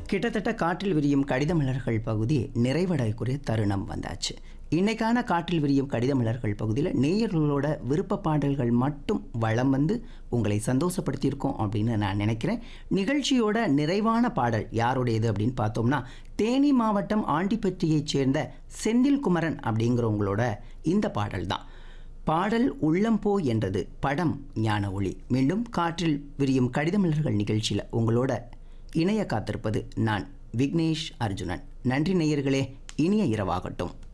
கிட்டத்தட்ட காற்றில் விரியும் கடித மலர்கள் பகுதி நிறைவடையக்கூடிய தருணம் வந்தாச்சு இன்னைக்கான காற்றில் விரியும் கடித மலர்கள் பகுதியில் நேயர்களோட விருப்ப பாடல்கள் மட்டும் வளம் வந்து உங்களை சந்தோஷப்படுத்தியிருக்கோம் அப்படின்னு நான் நினைக்கிறேன் நிகழ்ச்சியோட நிறைவான பாடல் யாருடையது அப்படின்னு பார்த்தோம்னா தேனி மாவட்டம் ஆண்டிப்பட்டியைச் சேர்ந்த செந்தில் குமரன் அப்படிங்கிறவங்களோட இந்த பாடல் தான் பாடல் உள்ளம் போ என்றது படம் ஞான ஒளி மீண்டும் காற்றில் விரியும் கடிதமலர்கள் நிகழ்ச்சியில் உங்களோட இணைய காத்திருப்பது நான் விக்னேஷ் அர்ஜுனன் நன்றி நேயர்களே இனிய இரவாகட்டும்